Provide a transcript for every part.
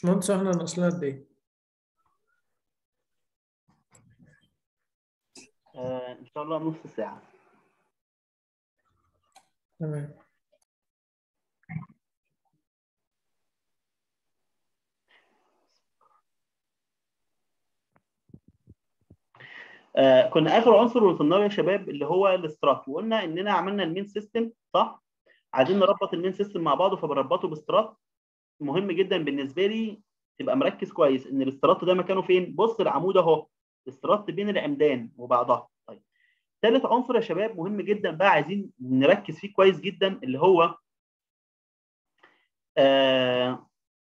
باشمهندس احنا ناقصنا قد ايه؟ آه ان شاء الله نص ساعه تمام آه كنا اخر عنصر وصلنا له يا شباب اللي هو الاسترات وقلنا اننا عملنا المين سيستم صح عايزين نربط المين سيستم مع بعضه فبنربطه باسترات مهم جدا بالنسبه لي تبقى مركز كويس ان الاسترات ده مكانه فين بص العمود اهو الاسترات بين العمدان وبعضها طيب ثالث عنصر يا شباب مهم جدا بقى عايزين نركز فيه كويس جدا اللي هو آه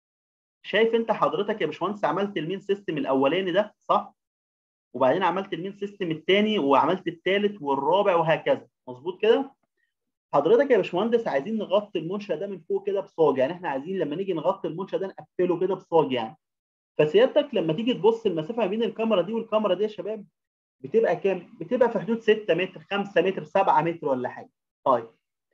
شايف انت حضرتك يا باشمهندس عملت المين سيستم الاولاني ده صح وبعدين عملت المين سيستم الثاني وعملت الثالث والرابع وهكذا مظبوط كده حضرتك يا باشمهندس عايزين نغطي المنشا ده من فوق كده بصاج يعني احنا عايزين لما نيجي نغطي المنشا ده نقفله كده بصاج يعني فسيادتك لما تيجي تبص المسافه ما بين الكاميرا دي والكاميرا دي يا شباب بتبقى كام؟ بتبقى في حدود 6 متر 5 متر 7 متر ولا حاجه. طيب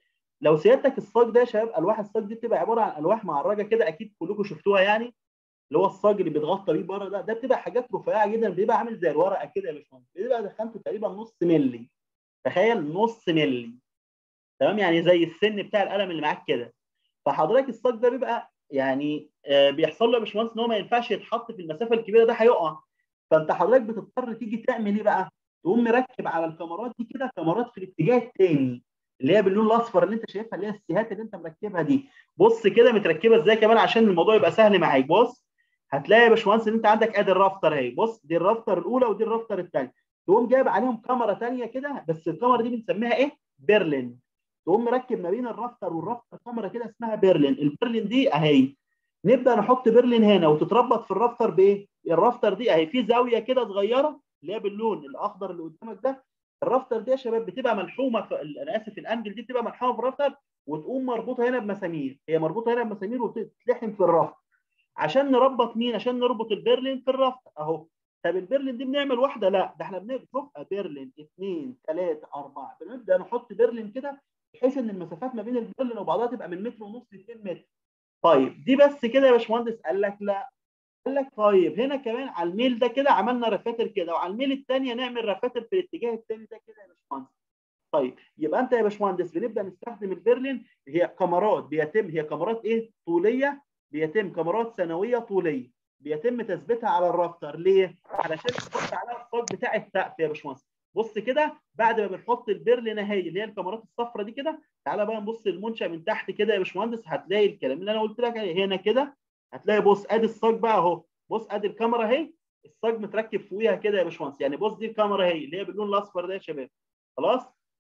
لو سيادتك الصاج ده يا شباب الواح الصاج دي بتبقى عباره عن الواح معرجه كده اكيد كلكم شفتوها يعني اللي هو الصاج اللي بيتغطى بيه بره ده ده بتبقى حاجات رفيعه جدا بيبقى عامل زي الورقه كده يا باشمهندس بيبقى دخلته تقريبا نص ملي تخيل نص ملي تمام يعني زي السن بتاع القلم اللي معاك كده فحضرتك الصاج ده بيبقى يعني آه بيحصل له يا باشمهندس ان هو ما ينفعش يتحط في المسافه الكبيره ده هيقع فانت حضرتك بتضطر تيجي تعمل ايه بقى؟ تقوم مركب على الكاميرات دي كده كاميرات في الاتجاه الثاني اللي هي باللون الاصفر اللي انت شايفها اللي هي السيهات اللي انت مركبها دي بص كده متركبه ازاي كمان عشان الموضوع يبقى سهل معاك بص هتلاقي يا باشمهندس ان انت عندك ادي الرافتر اهي بص دي الرافتر الاولى ودي الرافتر الثانيه تقوم جايب عليهم كاميرا ثانيه كده بس الكاميرا دي بنسميها ايه؟ بيرلين تقوم مركب ما بين الرافتر والرافتر كاميرا كده اسمها بيرلين البيرلين دي اهي نبدا نحط بيرلين هنا وتتربط في الرافتر بايه؟ الرافتر دي اهي في زاويه كده صغيره اللي هي باللون الاخضر اللي قدامك ده الرافتر دي يا شباب بتبقى ملحومه في انا اسف الانجل دي بتبقى ملحومه في الرافتر وتقوم مربوطه هنا بمسامير هي مربوطه هنا بمسامير وتتلحم في الرافتر عشان نربط مين؟ عشان نربط البرلين في الرافتر اهو طب البرلين دي بنعمل واحده لا ده احنا بنبقى برلين اثنين ثلاثه اربعه بنبدا نحط برلين كده بحيث ان المسافات ما بين البرلين وبعضها تبقى من متر ونص ل 2 متر طيب دي بس كده يا باشمهندس قال لك لا قال لك طيب هنا كمان على الميل ده كده عملنا رفاتر كده وعلى الميل الثانيه نعمل رفاتر في الاتجاه الثاني ده كده يا باشمهندس طيب يبقى انت يا باشمهندس بنبدا نستخدم البرلين هي كاميرات بيتم هي كاميرات ايه طوليه بيتم كاميرات سنويه طوليه بيتم تثبيتها على الرافتر ليه علشان تحط عليها الصاج بتاع السقف يا باشمهندس بص كده بعد ما بنحط البرلين اهي اللي هي الكاميرات الصفراء دي كده تعالى بقى نبص المنشا من تحت كده يا باشمهندس هتلاقي الكلام اللي انا قلت لك عليه هنا كده هتلاقي بص ادي الصاج بقى اهو بص ادي الكاميرا اهي الصاج متركب فوقيها كده يا باشمهندس يعني بص دي الكاميرا اهي اللي هي باللون الاصفر ده يا شباب خلاص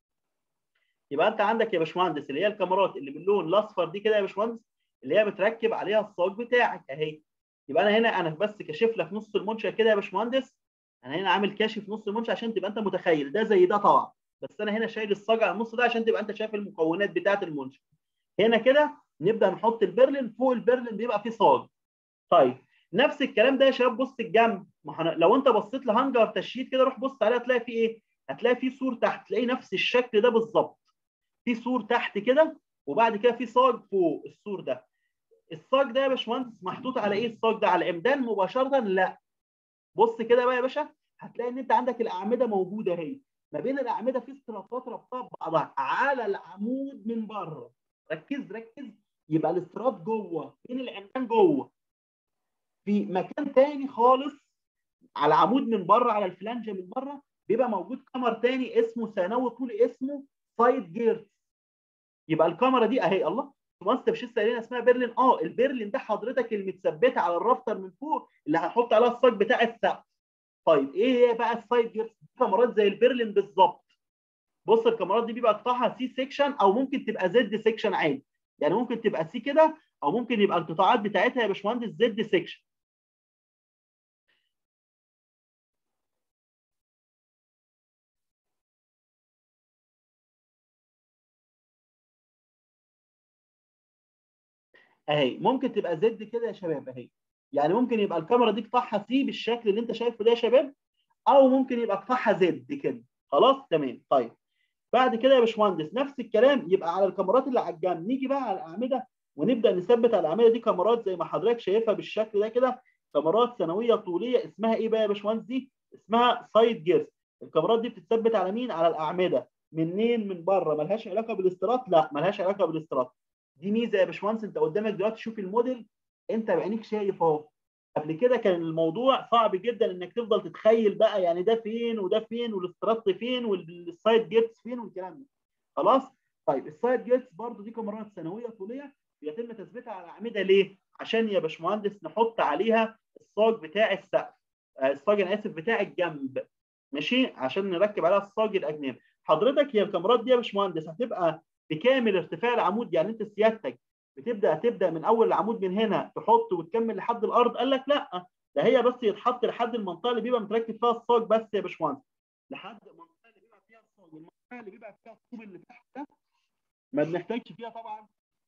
يبقى انت عندك يا باشمهندس اللي هي الكاميرات اللي باللون الاصفر دي كده يا باشمهندس اللي هي متركب عليها الصاج بتاعك اهي يبقى انا هنا انا بس كاشف لك نص المنشا كده يا باشمهندس انا هنا عامل كاشف نص المنشا عشان تبقى انت متخيل ده زي ده طبعا بس انا هنا شايل الصاج على النص ده عشان تبقى انت شايف المكونات بتاعه المنشا هنا كده نبدا نحط البرلين فوق البرلين بيبقى فيه صاج طيب نفس الكلام ده يا شباب بص الجنب ما احنا لو انت بصيت لهانجر تشييد كده روح بص عليها هتلاقي فيه ايه هتلاقي فيه سور تحت تلاقي نفس الشكل ده بالظبط في سور تحت كده وبعد كده في صاج فوق السور ده الصاج ده يا باشمهندس محطوط على ايه الصاج ده على العمدان مباشره لا بص كده بقى يا باشا هتلاقي ان انت عندك الاعمده موجوده اهي ما بين الاعمده في استراتات ربطها ببعضها على العمود من بره ركز ركز يبقى الاسترات جوه بين العمدان جوه في مكان تاني خالص على عمود من بره على الفلانجه من بره بيبقى موجود كمر تاني اسمه ثانوي طولي اسمه سايد جيرت يبقى الكاميرا دي اهي الله بص انت مش لسه قايلين اسمها بيرلين اه البيرلين ده حضرتك المتثبته على الرافتر من فوق اللي هنحط عليها الصاج بتاع السقف طيب ايه هي بقى السايد جيرت كاميرات زي البيرلين بالظبط بص الكاميرات دي بيبقى قطاعها سي سيكشن او ممكن تبقى زد سيكشن عادي يعني ممكن تبقى سي كده او ممكن يبقى القطاعات بتاعتها يا باشمهندس زد سيكشن اهي ممكن تبقى زد كده يا شباب اهي يعني ممكن يبقى الكاميرا دي قطاعها سي بالشكل اللي انت شايفه ده يا شباب او ممكن يبقى قطاعها زد كده خلاص تمام طيب بعد كده يا باشمهندس نفس الكلام يبقى على الكاميرات اللي على الجنب نيجي بقى على الاعمده ونبدا نثبت على الاعمده دي كاميرات زي ما حضرتك شايفها بالشكل ده كده كاميرات ثانويه طوليه اسمها ايه بقى يا باشمهندس دي؟ اسمها سايد جيرز الكاميرات دي بتتثبت على مين؟ على الاعمده منين من بره ملهاش علاقه بالاستيراد لا ملهاش علاقه بالاستيراد دي ميزه يا باشمهندس انت قدامك دلوقتي شوف الموديل انت بعينيك شايف اهو قبل كده كان الموضوع صعب جدا انك تفضل تتخيل بقى يعني ده فين وده فين والاسترات فين والسايد جيتس فين والكلام ده خلاص طيب السايد جيتس برضو دي كاميرات ثانويه طوليه بيتم تثبيتها على الاعمده ليه عشان يا باشمهندس نحط عليها الصاج بتاع السقف الصاج انا اسف بتاع الجنب ماشي عشان نركب عليها الصاج الاجنبي حضرتك هي الكاميرات دي يا باشمهندس هتبقى بكامل ارتفاع العمود يعني انت سيادتك بتبدا تبدا من اول العمود من هنا تحط وتكمل لحد الارض قال لك لا ده هي بس يتحط لحد المنطقه اللي بيبقى متركب فيها الصاج بس يا باشمهندس لحد المنطقه اللي بيبقى فيها الصاج المنطقه اللي بيبقى فيها الطوب اللي تحت ده ما بنحتاجش فيها طبعا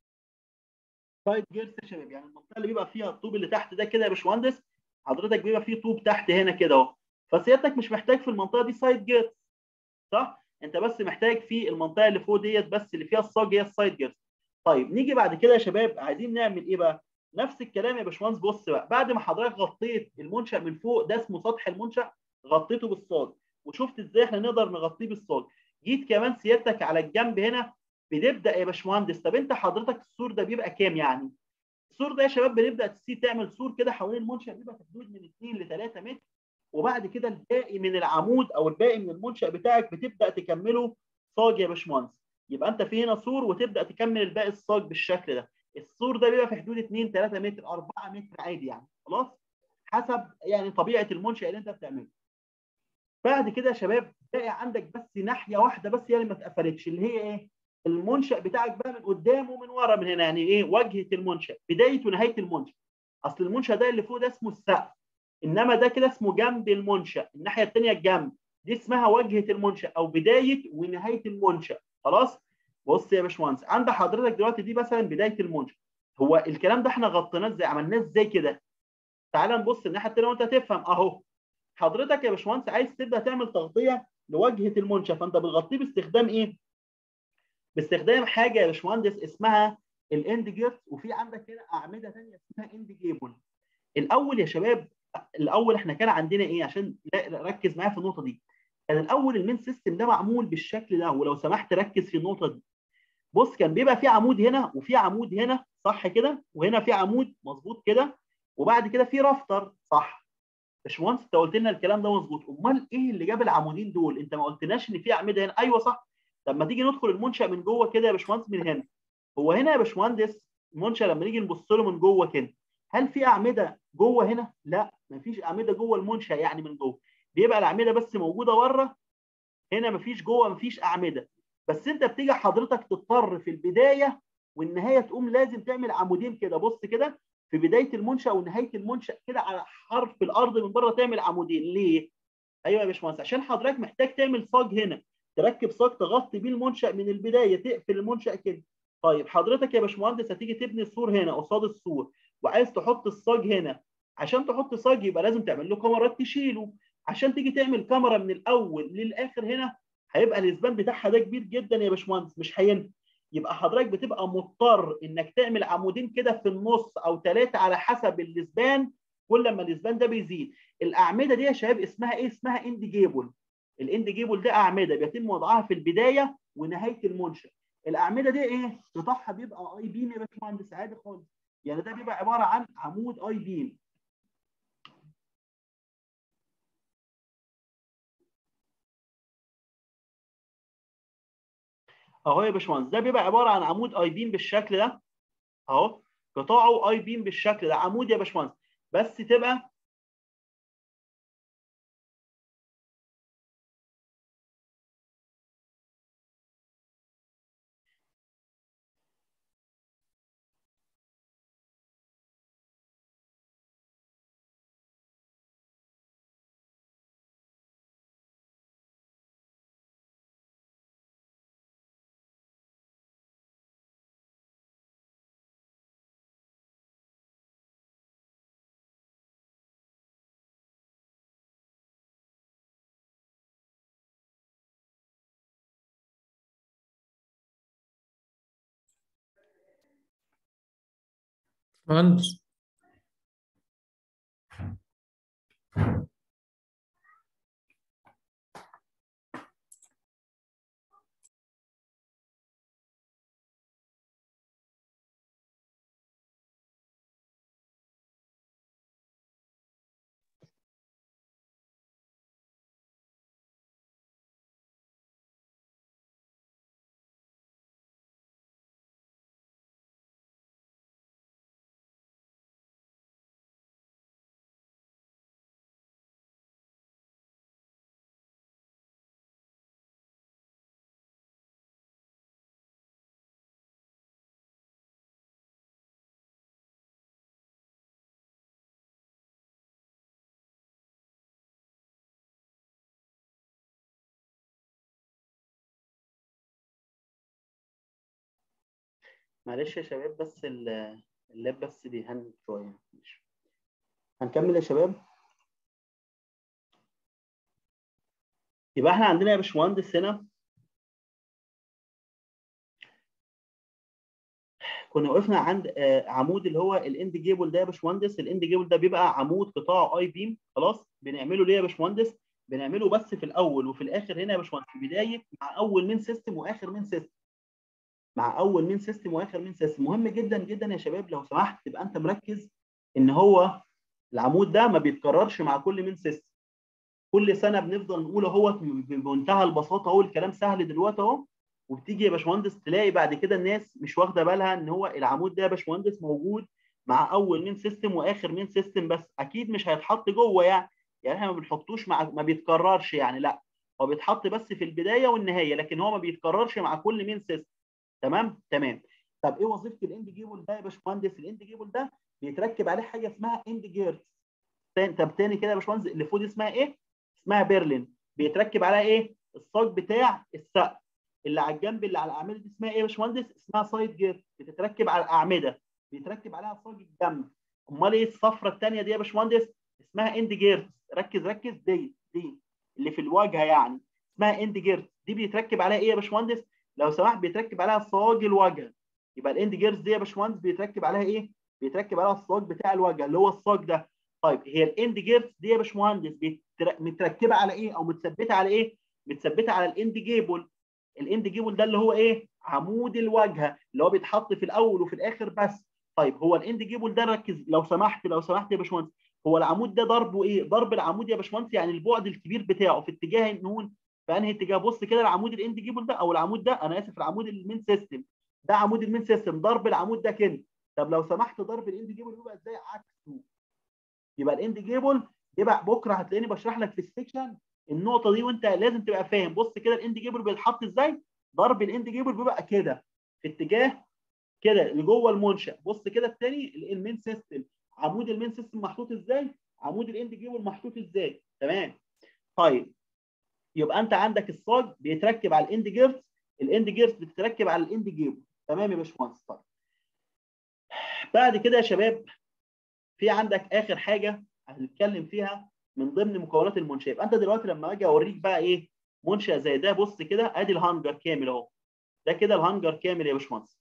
سايد جيرس يا شباب يعني المنطقه اللي بيبقى فيها الطوب اللي تحت ده كده يا باشمهندس حضرتك بيبقى فيه طوب تحت هنا كده اهو فسيادتك مش محتاج في المنطقه دي سايد جيرس صح انت بس محتاج في المنطقه اللي فوق ديت بس اللي فيها الصاج هي السايد جيرس طيب نيجي بعد كده يا شباب عايزين نعمل ايه بقى نفس الكلام يا باشمهندس بص بقى بعد ما حضرتك غطيت المنشا من فوق ده اسمه سطح المنشا غطيته بالصاج وشفت ازاي احنا نقدر نغطيه بالصاج جيت كمان سيادتك على الجنب هنا بنبدا يا باشمهندس طب انت حضرتك السور ده بيبقى كام يعني السور ده يا شباب بنبدا تسيب تعمل سور كده حوالين المنشا بيبقى في حدود من 2 ل 3 متر وبعد كده الباقي من العمود او الباقي من المنشا بتاعك بتبدا تكمله صاج يا باشمهندس يبقى انت في هنا سور وتبدا تكمل الباقي الصاج بالشكل ده السور ده بيبقى في حدود 2 3 متر 4 متر عادي يعني خلاص حسب يعني طبيعه المنشا اللي انت بتعمله بعد كده يا شباب باقي عندك بس ناحيه واحده بس هي اللي ما اتقفلتش اللي هي ايه المنشا بتاعك بقى من قدام ومن ورا من هنا يعني ايه واجهه المنشا بدايه ونهايه المنشا اصل المنشا ده اللي فوق ده اسمه السقف انما ده كده اسمه جنب المنشا الناحيه الثانيه الجنب دي اسمها واجهه المنشا او بدايه ونهايه المنشا خلاص بص يا باشمهندس عند حضرتك دلوقتي دي مثلا بدايه المنشا هو الكلام ده احنا غطيناه ازاي عملناه ازاي كده تعال نبص الناحيه الثانيه وانت تفهم اهو حضرتك يا باشمهندس عايز تبدا تعمل تغطيه لواجهه المنشا فانت بتغطيه باستخدام ايه باستخدام حاجه يا باشمهندس اسمها الاند جيرت وفي عندك هنا اعمده ثانيه اسمها اند جيبل الاول يا شباب الاول احنا كان عندنا ايه عشان ركز معايا في النقطه دي كان الاول المين سيستم ده معمول بالشكل ده ولو سمحت ركز في النقطه دي بص كان بيبقى في عمود هنا وفي عمود هنا صح كده وهنا في عمود مظبوط كده وبعد كده في رافتر صح باشمهندس انت قلت لنا الكلام ده مظبوط امال ايه اللي جاب العمودين دول انت ما قلتناش ان في اعمده هنا ايوه صح طب ما تيجي ندخل المنشا من جوه كده يا باشمهندس من هنا هو هنا يا باشمهندس المنشا لما نيجي نبص له من جوه كده هل في اعمده جوه هنا لا مفيش اعمده جوه المنشا يعني من جوه بيبقى الاعمده بس موجوده بره هنا مفيش جوه مفيش اعمده بس انت بتيجي حضرتك تضطر في البدايه والنهايه تقوم لازم تعمل عمودين كده بص كده في بدايه المنشا ونهايه المنشا كده على حرف الارض من بره تعمل عمودين ليه؟ ايوه يا باشمهندس عشان حضرتك محتاج تعمل صاج هنا تركب صاج تغطي بيه المنشا من البدايه تقفل المنشا كده طيب حضرتك يا باشمهندس هتيجي تبني السور هنا قصاد السور وعايز تحط الصاج هنا عشان تحط صاج يبقى لازم تعمل له كاميرات تشيله عشان تيجي تعمل كاميرا من الاول للاخر هنا هيبقى الاسبان بتاعها ده كبير جدا يا باشمهندس مش هينفع يبقى حضرتك بتبقى مضطر انك تعمل عمودين كده في النص او ثلاثه على حسب الاسبان كل ما الاسبان ده بيزيد الاعمده دي يا شباب اسمها ايه اسمها اند جيبل الاند جيبل ده اعمده بيتم وضعها في البدايه ونهايه المنشا الاعمده دي ايه قطاعها بيبقى اي بيم يا باشمهندس عادي خالص يعني ده بيبقى عباره عن عمود اي بيم اهو يا باشمهندس ده بيبقى عباره عن عمود اي بيم بالشكل ده اهو قطاعه اي بيم بالشكل ده عمود يا باشمهندس بس تبقى مهندس معلش يا شباب بس ال- اللاب بس بيهنج شويه ماشي. هنكمل يا شباب يبقى احنا عندنا يا باشمهندس هنا كنا وقفنا عند آه، عمود اللي هو الاند جيبل ده يا باشمهندس الاند جيبل ده بيبقى عمود قطاع اي بيم خلاص بنعمله ليه يا باشمهندس بنعمله بس في الاول وفي الاخر هنا يا باشمهندس في بدايه مع اول من سيستم واخر من سيستم مع اول من سيستم واخر من سيستم مهم جدا جدا يا شباب لو سمحت تبقى انت مركز ان هو العمود ده ما بيتكررش مع كل من سيستم كل سنه بنفضل نقول اهو بمنتهى البساطه اهو الكلام سهل دلوقتي اهو وبتيجي يا باشمهندس تلاقي بعد كده الناس مش واخده بالها ان هو العمود ده يا باشمهندس موجود مع اول من سيستم واخر من سيستم بس اكيد مش هيتحط جوه يعني يعني احنا ما بنحطوش مع ما بيتكررش يعني لا هو بيتحط بس في البدايه والنهايه لكن هو ما بيتكررش مع كل من سيستم تمام تمام طب ايه وظيفه الاند جيبل ده يا باشمهندس الاند جيبل ده بيتركب عليه حاجه اسمها اند جيرتس تاني طب تاني كده يا باشمهندس اللي فوق دي اسمها ايه اسمها بيرلين بيتركب عليها ايه الصاج بتاع السقف اللي على الجنب اللي على الاعمده دي اسمها ايه يا باشمهندس اسمها سايد جير بتتركب على الاعمده بيتركب عليها صاج الجنب امال ايه الصفره الثانيه دي يا باشمهندس اسمها اند جيرتس ركز ركز دي دي اللي في الواجهه يعني اسمها اند جيرتس دي بيتركب عليها ايه يا باشمهندس لو سمحت بيتركب عليها صاج الواجهه يبقى الاند جيرتس دي يا باشمهندس بيتركب عليها ايه بيتركب عليها الصاج بتاع الواجهه اللي هو الصاج ده طيب هي الاند جيرتس دي يا باشمهندس بيتر- متركبه على ايه او متثبته على ايه متثبته على الاند جيبل الاند جيبل ده اللي هو ايه عمود الواجهه اللي هو بيتحط في الاول وفي الاخر بس طيب هو الاند جيبل ده ركز لو سمحت لو سمحت يا باشمهندس هو العمود ده ضربه ايه ضرب العمود يا باشمهندس يعني البعد الكبير بتاعه في اتجاه النون في انهي اتجاه بص كده العمود الاند جيبل ده او العمود ده انا اسف العمود المين سيستم ده عمود المين سيستم ضرب العمود ده كده طب لو سمحت ضرب الاند جيبل بيبقى ازاي عكسه يبقى الاند جيبل يبقى بكره هتلاقيني بشرح لك في السكشن النقطه دي وانت لازم تبقى فاهم بص كده الاند جيبل بيتحط ازاي ضرب الاند جيبل بيبقى كده في اتجاه كده لجوه المنشا بص كده الثاني المين سيستم عمود المين سيستم محطوط ازاي عمود الاند جيبل محطوط ازاي تمام طيب يبقى انت عندك الصاج بيتركب على الاند جيرتس الاند جيرتس بتتركب على الاند جيبل تمام يا باشمهندس طيب بعد كده يا شباب في عندك اخر حاجه هنتكلم فيها من ضمن مكونات المنشاه يبقى انت دلوقتي لما اجي اوريك بقى ايه منشا زي ده بص كده ادي الهانجر كامل اهو ده كده الهانجر كامل يا باشمهندس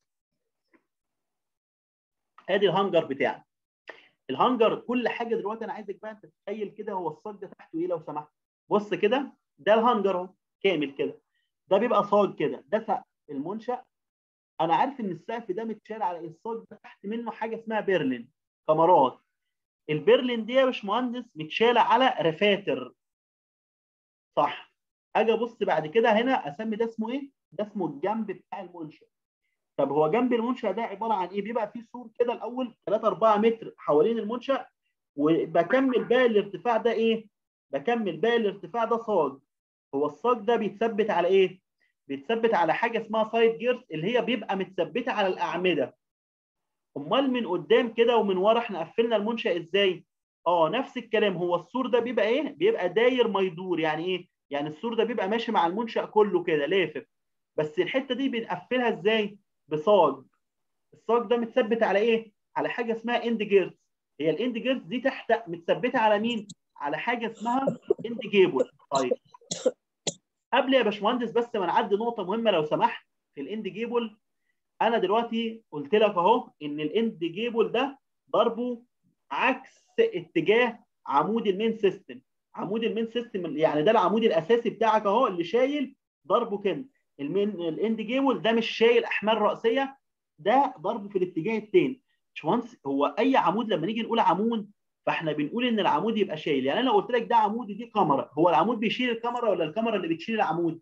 ادي الهانجر بتاعك الهانجر كل حاجه دلوقتي انا عايزك بقى انت تتخيل كده هو الصاج ده تحته ايه لو سمحت بص كده ده الهانجر اهو كامل كده ده بيبقى صاج كده ده سقف المنشا انا عارف ان السقف ده متشال على الصاج ده تحت منه حاجه اسمها بيرلين كمرات البرلين دي يا باشمهندس متشاله على رفاتر صح اجي ابص بعد كده هنا اسمي ده اسمه ايه ده اسمه الجنب بتاع المنشا طب هو جنب المنشا ده عباره عن ايه بيبقى فيه سور كده الاول 3 4 متر حوالين المنشا وبكمل باقي الارتفاع ده ايه بكمل باقي الارتفاع ده صاج هو الصاج ده بيتثبت على ايه بيتثبت على حاجه اسمها سايد جيرز اللي هي بيبقى متثبته على الاعمده امال من قدام كده ومن ورا احنا قفلنا المنشا ازاي اه نفس الكلام هو السور ده بيبقى ايه بيبقى داير ما يدور يعني ايه يعني السور ده بيبقى ماشي مع المنشا كله كده لافف بس الحته دي بنقفلها ازاي بصاج الصاج ده متثبت على ايه على حاجه اسمها اند جيرز هي الاند جيرز دي تحت متثبته على مين على حاجه اسمها اند جيبل طيب قبل يا باشمهندس بس ما نعدي نقطه مهمه لو سمحت في الاند جيبل انا دلوقتي قلت لك اهو ان الاند جيبل ده ضربه عكس اتجاه عمود المين سيستم عمود المين سيستم يعني ده العمود الاساسي بتاعك اهو اللي شايل ضربه كده المين الاند جيبل ده مش شايل احمال راسيه ده ضربه في الاتجاه الثاني باشمهندس هو اي عمود لما نيجي نقول عمود فاحنا بنقول ان العمود يبقى شايل يعني انا لو قلت لك ده عمود دي كاميرا هو العمود بيشيل الكاميرا ولا الكاميرا اللي بتشيل العمود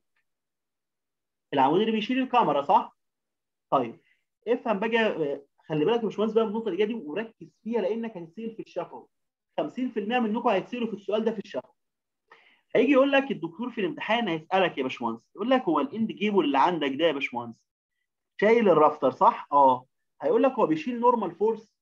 العمود اللي بيشيل الكاميرا صح طيب افهم بقى خلي بالك يا باشمهندس بقى من النقطه اللي دي وركز فيها لانك هتسال في الشفوي 50% منكم هيتسالوا في السؤال ده في الشفوي هيجي يقول لك الدكتور في الامتحان هيسالك يا باشمهندس يقول لك هو الاند جيبل اللي عندك ده يا باشمهندس شايل الرافتر صح اه هيقول لك هو بيشيل نورمال فورس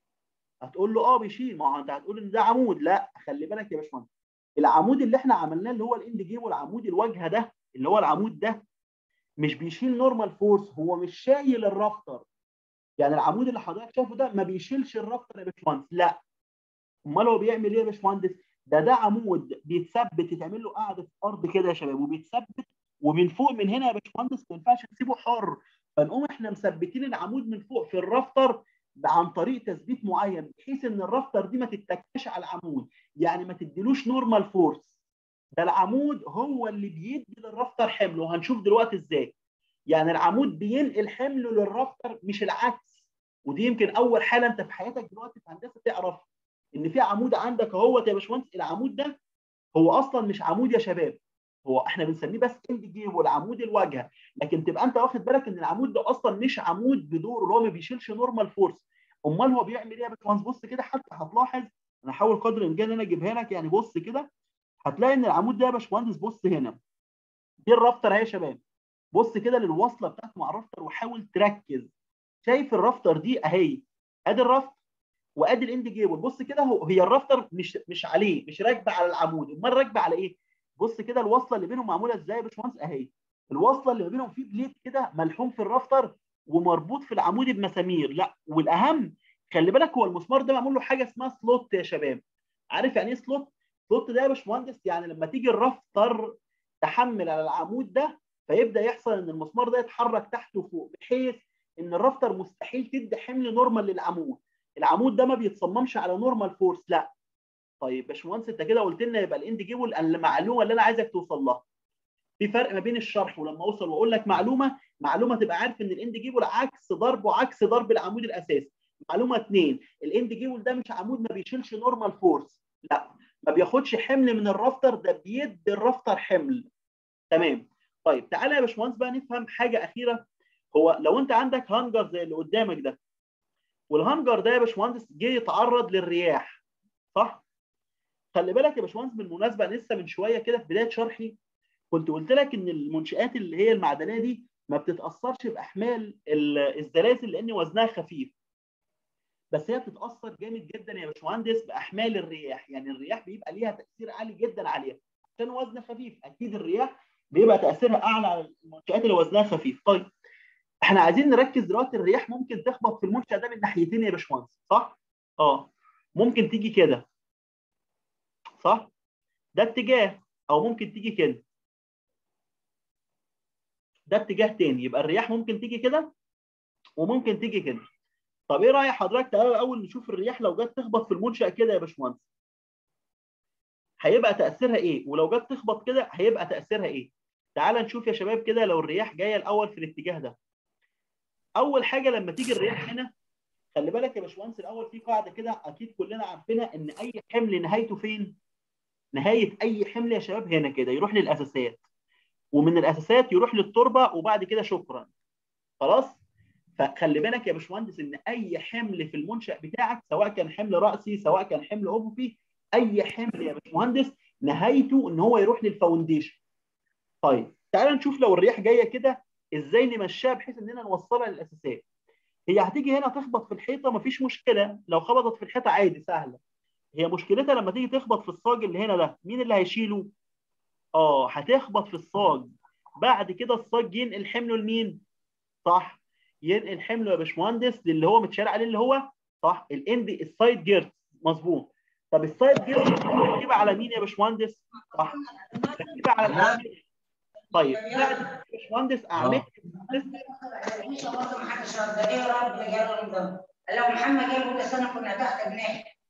هتقول له اه بيشيل ما هو انت هتقول ان ده عمود لا خلي بالك يا باشمهندس العمود اللي احنا عملناه اللي هو الاند جيبل عمود الواجهه ده اللي هو العمود ده مش بيشيل نورمال فورس هو مش شايل الرافتر يعني العمود اللي حضرتك شايفه ده ما بيشيلش الرافتر يا باشمهندس لا امال هو بيعمل ايه يا باشمهندس ده ده عمود بيتثبت يتعمل له قاعده ارض كده يا شباب وبيتثبت ومن فوق من هنا يا باشمهندس ما ينفعش تسيبه حر فنقوم احنا مثبتين العمود من فوق في الرافتر عن طريق تثبيت معين بحيث ان الرافتر دي ما تتكاش على العمود يعني ما تديلوش نورمال فورس ده العمود هو اللي بيدي للرافتر حمل وهنشوف دلوقتي ازاي يعني العمود بينقل حمله للرافتر مش العكس ودي يمكن اول حاله انت في حياتك دلوقتي في هندسه تعرف ان في عمود عندك اهوت يا باشمهندس العمود ده هو اصلا مش عمود يا شباب هو احنا بنسميه بس اند جيب والعمود الواجهه لكن تبقى انت واخد بالك ان العمود ده اصلا مش عمود بدوره اللي هو ما بيشيلش نورمال فورس امال هو بيعمل ايه يا باشمهندس بص كده حتى هتلاحظ انا هحاول قدر الامكان ان انا اجيبها لك يعني بص كده هتلاقي ان العمود ده يا باشمهندس بص هنا دي الرافتر اهي يا شباب بص كده للوصله بتاعته مع الرافتر وحاول تركز شايف الرافتر دي اهي ادي الرافتر وادي الاند جيبل بص كده هو هي الرافتر مش مش عليه مش راكبه على العمود امال راكبه على ايه بص كده الوصله اللي بينهم معموله ازاي يا باشمهندس اهي الوصله اللي ما بينهم في بليت كده ملحوم في الرافتر ومربوط في العمود بمسامير لا والاهم خلي بالك هو المسمار ده معمول له حاجه اسمها سلوت يا شباب عارف يعني ايه سلوت سلوت ده يا باشمهندس يعني لما تيجي الرافتر تحمل على العمود ده فيبدا يحصل ان المسمار ده يتحرك تحت وفوق بحيث ان الرافتر مستحيل تدي حمل نورمال للعمود العمود ده ما بيتصممش على نورمال فورس لا طيب باشمهندس انت كده قلت لنا يبقى الاند جيبل المعلومه اللي انا عايزك توصل لها في فرق ما بين الشرح ولما اوصل واقول لك معلومه معلومه تبقى عارف ان الاند جيبل عكس ضربه عكس ضرب العمود الاساسي معلومه اثنين الاند جيبل ده مش عمود ما بيشيلش نورمال فورس لا ما بياخدش حمل من الرافتر ده بيدي الرافتر حمل تمام طيب تعالى يا باشمهندس بقى نفهم حاجه اخيره هو لو انت عندك هانجر زي اللي قدامك ده والهانجر ده يا باشمهندس جه يتعرض للرياح صح خلي بالك يا باشمهندس بالمناسبه انا لسه من شويه كده في بدايه شرحي كنت قلت لك ان المنشات اللي هي المعدنيه دي ما بتتاثرش باحمال الزلازل لان وزنها خفيف بس هي بتتاثر جامد جدا يا باشمهندس باحمال الرياح يعني الرياح بيبقى ليها تاثير عالي جدا عليها عشان وزن خفيف اكيد الرياح بيبقى تاثيرها اعلى على المنشات اللي وزنها خفيف طيب احنا عايزين نركز دلوقتي الرياح ممكن تخبط في المنشا ده من ناحيتين يا باشمهندس صح اه ممكن تيجي كده صح ده اتجاه او ممكن تيجي كده ده اتجاه تاني يبقى الرياح ممكن تيجي كده وممكن تيجي كده طب ايه راي حضرتك تعالى الاول نشوف الرياح لو جت تخبط في المنشا كده يا باشمهندس هيبقى تاثيرها ايه ولو جت تخبط كده هيبقى تاثيرها ايه تعال نشوف يا شباب كده لو الرياح جايه الاول في الاتجاه ده اول حاجه لما تيجي الرياح هنا خلي بالك يا باشمهندس الاول في قاعده كده اكيد كلنا عارفينها ان اي حمل نهايته فين نهايه اي حمل يا شباب هنا كده يروح للاساسات ومن الاساسات يروح للتربه وبعد كده شكرا خلاص فخلي بالك يا باشمهندس ان اي حمل في المنشا بتاعك سواء كان حمل راسي سواء كان حمل افقي اي حمل يا باشمهندس نهايته ان هو يروح للفاونديشن طيب تعال نشوف لو الرياح جايه كده ازاي نمشيها بحيث اننا نوصلها للاساسات هي هتيجي هنا تخبط في الحيطه مفيش مشكله لو خبطت في الحيطه عادي سهله هي مشكلتها لما تيجي تخبط في الصاج اللي هنا ده مين اللي هيشيله اه هتخبط في الصاج بعد كده الصاج ينقل حمله لمين صح ينقل حمله يا باشمهندس للي هو متشال عليه اللي هو صح الاند السايد جيرت مظبوط طب السايد جيرت مركبه على مين يا باشمهندس صح مركبه على الأعمدة. طيب بعد يا باشمهندس اعمده لو محمد جاب كل سنه كنا تحت بنحكي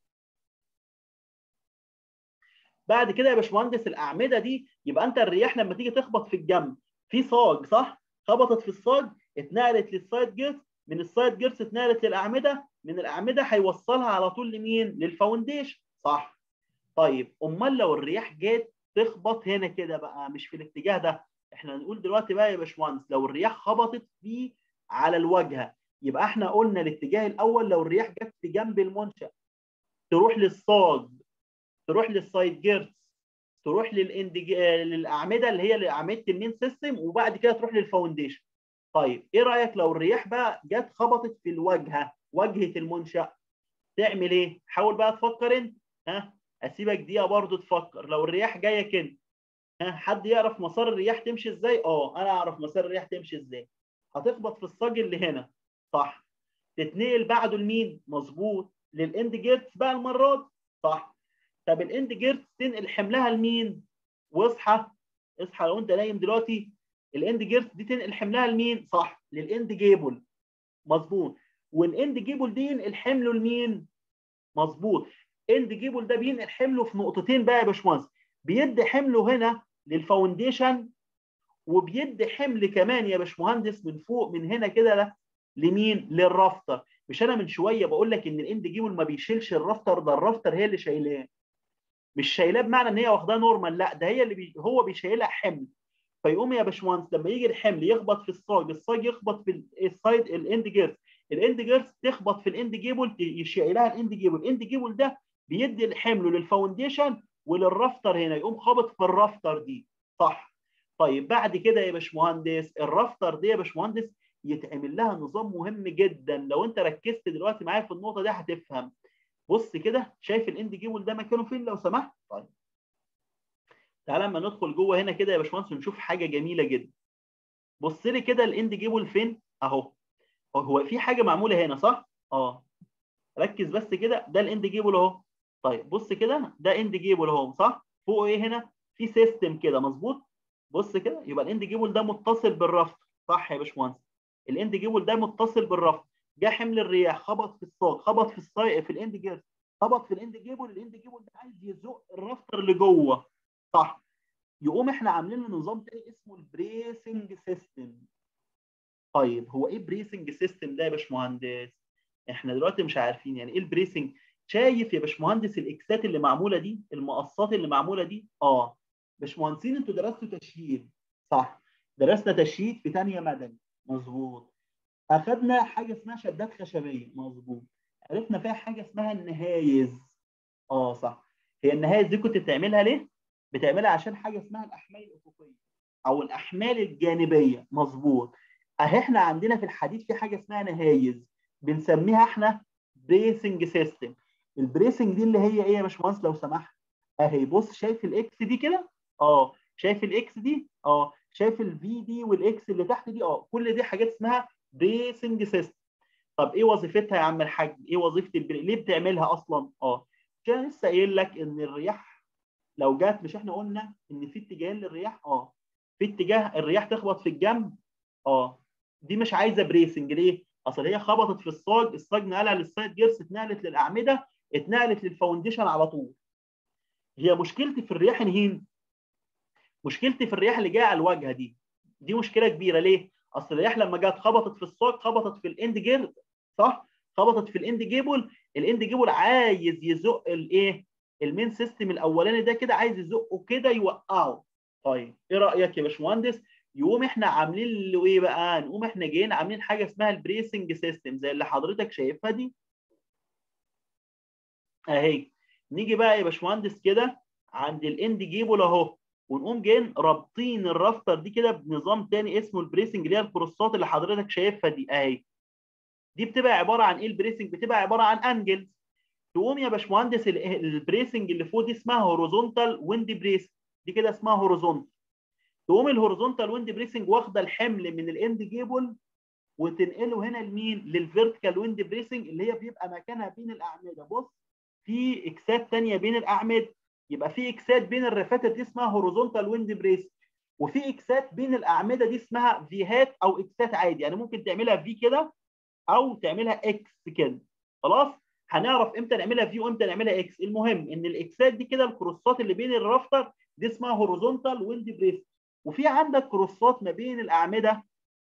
بعد كده يا باشمهندس الاعمده دي يبقى انت الرياح لما تيجي تخبط في الجنب في صاج صح خبطت في الصاج اتنقلت للسايد جيرس من السايد جيرس اتنقلت للاعمده من الاعمده هيوصلها على طول لمين للفاونديشن صح طيب امال لو الرياح جت تخبط هنا كده بقى مش في الاتجاه ده احنا هنقول دلوقتي بقى يا باشمهندس لو الرياح خبطت فيه على الواجهه يبقى احنا قلنا الاتجاه الاول لو الرياح جت في جنب المنشا تروح للصاج تروح للسايد جيرتس تروح للاندج للاعمده اللي هي اعمده المين سيستم وبعد كده تروح للفاونديشن طيب ايه رايك لو الرياح بقى جت خبطت في الواجهه واجهه المنشا تعمل ايه حاول بقى تفكر انت ها اسيبك دقيقه برضو تفكر لو الرياح جايه كده ها حد يعرف مسار الرياح تمشي ازاي اه انا اعرف مسار الرياح تمشي ازاي هتخبط في الصاج اللي هنا صح تتنقل بعده لمين مظبوط للاند جيرتس بقى المره دي صح طب الاند جيرتس تنقل حملها لمين واصحى اصحى لو انت نايم دلوقتي الاند جيرتس دي تنقل حملها لمين صح للاند جيبل مظبوط والاند جيبل دي ينقل حمله لمين مظبوط اند جيبل ده بينقل حمله في نقطتين بقى يا باشمهندس بيدي حمله هنا للفاونديشن وبيدي حمل كمان يا باشمهندس من فوق من هنا كده لمين للرافتر مش انا من شويه بقول لك ان الاند جيبل ما بيشيلش الرافتر ده الرافتر هي اللي شايلاه مش شايلاه بمعنى ان هي واخداه نورمال لا ده هي اللي بي هو بيشيلها حمل فيقوم يا باشمهندس لما يجي الحمل يخبط في الصاج الصاج يخبط في السايد الاند جيرز الاند جيرز تخبط في الاند جيبل يشيلها الاند جيبل الاند جيبل ده بيدي الحمل للفاونديشن وللرافتر هنا يقوم خابط في الرافتر دي صح طيب بعد كده يا باشمهندس الرافتر دي يا باشمهندس يتعمل لها نظام مهم جدا لو انت ركزت دلوقتي معايا في النقطه دي هتفهم بص كده شايف الاند جيبل ده مكانه فين لو سمحت طيب تعالى اما ندخل جوه هنا كده يا باشمهندس ونشوف حاجه جميله جدا بص لي كده الاند جيبل فين اهو هو في حاجه معموله هنا صح اه ركز بس كده ده الاند جيبل اهو طيب بص كده ده اند جيبل اهو صح فوق ايه هنا في سيستم كده مظبوط بص كده يبقى الاند جيبل ده متصل بالرفط صح يا باشمهندس الاند جيبل ده متصل بالرفط جه حمل الرياح خبط في الصاج خبط في الصاج في الاند جيرز خبط في الاند جيبل الاند جيبل ده عايز يزق الرافتر لجوه صح يقوم احنا عاملين له نظام تاني اسمه البريسنج سيستم طيب هو ايه بريسنج سيستم ده يا باشمهندس احنا دلوقتي مش عارفين يعني ايه البريسنج شايف يا باشمهندس الاكسات اللي معموله دي المقصات اللي معموله دي اه باشمهندسين انتوا درستوا تشييد صح درسنا تشييد في ثانيه مدني مظبوط اخذنا حاجه اسمها شدات خشبيه مظبوط عرفنا فيها حاجه اسمها النهايز اه صح هي النهايز دي كنت بتعملها ليه بتعملها عشان حاجه اسمها الاحمال الافقيه او الاحمال الجانبيه مظبوط اهي احنا عندنا في الحديد في حاجه اسمها نهايز بنسميها احنا بريسنج سيستم البريسنج دي اللي هي ايه يا باشمهندس لو سمحت اهي بص شايف الاكس دي كده اه شايف الاكس دي اه شايف الفي دي والاكس اللي تحت دي اه كل دي حاجات اسمها بريسنج سيستم طب ايه وظيفتها يا عم الحاج ايه وظيفه البري ليه بتعملها اصلا اه عشان لسه قايل لك ان الرياح لو جت مش احنا قلنا ان في اتجاهين للرياح اه في اتجاه الرياح تخبط في الجنب اه دي مش عايزه بريسنج ليه اصل هي خبطت في الصاج الصاج نقلها للسايد جيرس اتنقلت للاعمده اتنقلت للفاونديشن على طول هي مشكلتي في الرياح هين مشكلتي في الرياح اللي جايه على الواجهه دي دي مشكله كبيره ليه اصل الرياح لما جت خبطت في الصاج خبطت في الاند جير صح خبطت في الاند جيبل الاند جيبل عايز يزق الايه المين سيستم الاولاني ده كده عايز يزقه كده يوقعه طيب ايه رايك يا باشمهندس يقوم احنا عاملين له ايه بقى نقوم احنا جايين عاملين حاجه اسمها البريسنج سيستم زي اللي حضرتك شايفها دي اهي نيجي بقى يا باشمهندس كده عند الاند جيبل اهو ونقوم جايين رابطين الرافتر دي كده بنظام تاني اسمه البريسنج اللي هي الكروسات اللي حضرتك شايفها دي اهي دي بتبقى عباره عن ايه البريسنج بتبقى عباره عن انجلز تقوم يا باشمهندس البريسنج اللي فوق دي اسمها هوريزونتال ويند بريس دي كده اسمها هوريزونتال تقوم الهوريزونتال ويند بريسنج واخده الحمل من الاند جيبل وتنقله هنا لمين للفيرتيكال ويند بريسنج اللي هي بيبقى مكانها بين الاعمده بص في اكسات ثانيه بين الاعمده يبقى في اكسات بين الرفاتر دي اسمها هوريزونتال ويند بريس وفي اكسات بين الاعمده دي اسمها فيهات او اكسات عادي يعني ممكن تعملها في كده او تعملها اكس كده خلاص هنعرف امتى نعملها في وامتى نعملها اكس المهم ان الاكسات دي كده الكروسات اللي بين الرافتر دي اسمها هوريزونتال ويند بريس وفي عندك كروسات ما بين الاعمده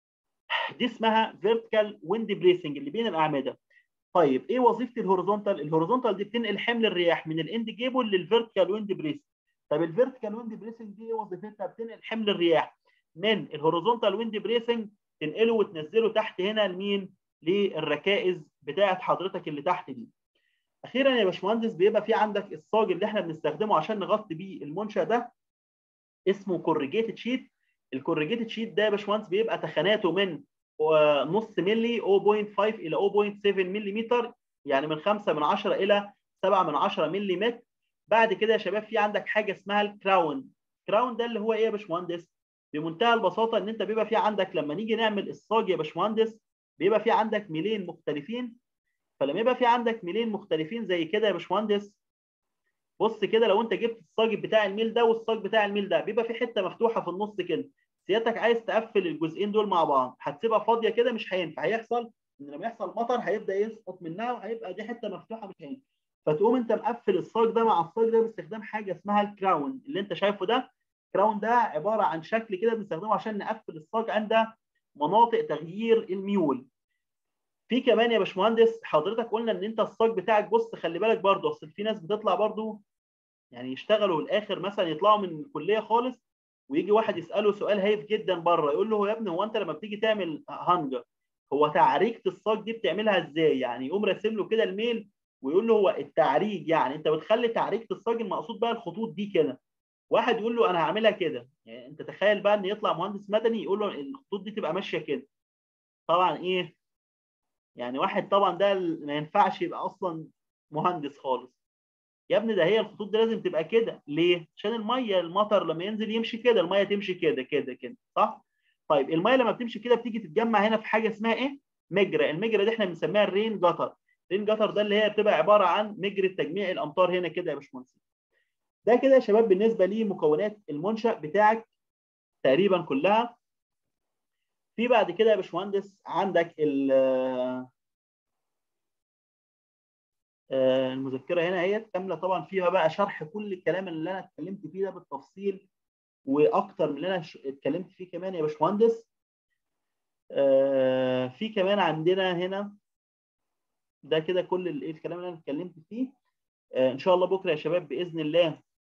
دي اسمها فيرتيكال ويند بريسنج اللي بين الاعمده طيب ايه وظيفه الهوريزونتال الهوريزونتال دي بتنقل حمل الرياح من الاند جيبل للفيرتيكال ويند بريس طب الفيرتيكال ويند بريسنج دي ايه وظيفتها بتنقل حمل الرياح من الهوريزونتال ويند بريسنج تنقله وتنزله تحت هنا لمين للركائز بتاعه حضرتك اللي تحت دي اخيرا يا باشمهندس بيبقى في عندك الصاج اللي احنا بنستخدمه عشان نغطي بيه المنشا ده اسمه كورجيتد شيت الكورجيتد شيت ده يا باشمهندس بيبقى تخاناته من نص ملي 0.5 الى 0.7 ملم يعني من 5 من 10 الى 7 من 10 ملم بعد كده يا شباب في عندك حاجه اسمها الكراون الكراون ده اللي هو ايه يا باشمهندس بمنتهى البساطه ان انت بيبقى في عندك لما نيجي نعمل الصاج يا باشمهندس بيبقى في عندك ميلين مختلفين فلما يبقى في عندك ميلين مختلفين زي كده يا باشمهندس بص كده لو انت جبت الصاج بتاع الميل ده والصاج بتاع الميل ده بيبقى في حته مفتوحه في النص كده سيادتك عايز تقفل الجزئين دول مع بعض هتسيبها فاضيه كده مش هينفع هيحصل ان لما يحصل مطر هيبدا يسقط منها وهيبقى دي حته مفتوحه مش هينفع فتقوم انت مقفل الصاج ده مع الصاج ده باستخدام حاجه اسمها الكراون اللي انت شايفه ده الكراون ده عباره عن شكل كده بنستخدمه عشان نقفل الصاج عند مناطق تغيير الميول في كمان يا باشمهندس حضرتك قلنا ان انت الصاج بتاعك بص خلي بالك برضه اصل في ناس بتطلع برضه يعني يشتغلوا الاخر مثلا يطلعوا من الكليه خالص ويجي واحد يساله سؤال هايف جدا بره يقول له يا ابني هو انت لما بتيجي تعمل هانجر هو تعريجه الصاج دي بتعملها ازاي؟ يعني يقوم راسم له كده الميل ويقول له هو التعريج يعني انت بتخلي تعريجه الصاج المقصود بقى الخطوط دي كده واحد يقول له انا هعملها كده يعني انت تخيل بقى ان يطلع مهندس مدني يقول له الخطوط دي تبقى ماشيه كده طبعا ايه يعني واحد طبعا ده ما ينفعش يبقى اصلا مهندس خالص يا ابني ده هي الخطوط دي لازم تبقى كده ليه عشان الميه المطر لما ينزل يمشي كده الميه تمشي كده كده كده صح طيب الميه لما بتمشي كده بتيجي تتجمع هنا في حاجه اسمها ايه مجرى المجرى دي احنا بنسميها الرين جتر الرين جتر ده اللي هي بتبقى عباره عن مجرى تجميع الامطار هنا كده يا باشمهندس ده كده يا شباب بالنسبه لمكونات المنشا بتاعك تقريبا كلها في بعد كده يا باشمهندس عندك المذكره هنا هي كامله طبعا فيها بقى شرح كل الكلام اللي انا اتكلمت فيه ده بالتفصيل واكتر من اللي انا اتكلمت فيه كمان يا باشمهندس في كمان عندنا هنا ده كده كل الكلام اللي انا اتكلمت فيه ان شاء الله بكره يا شباب باذن الله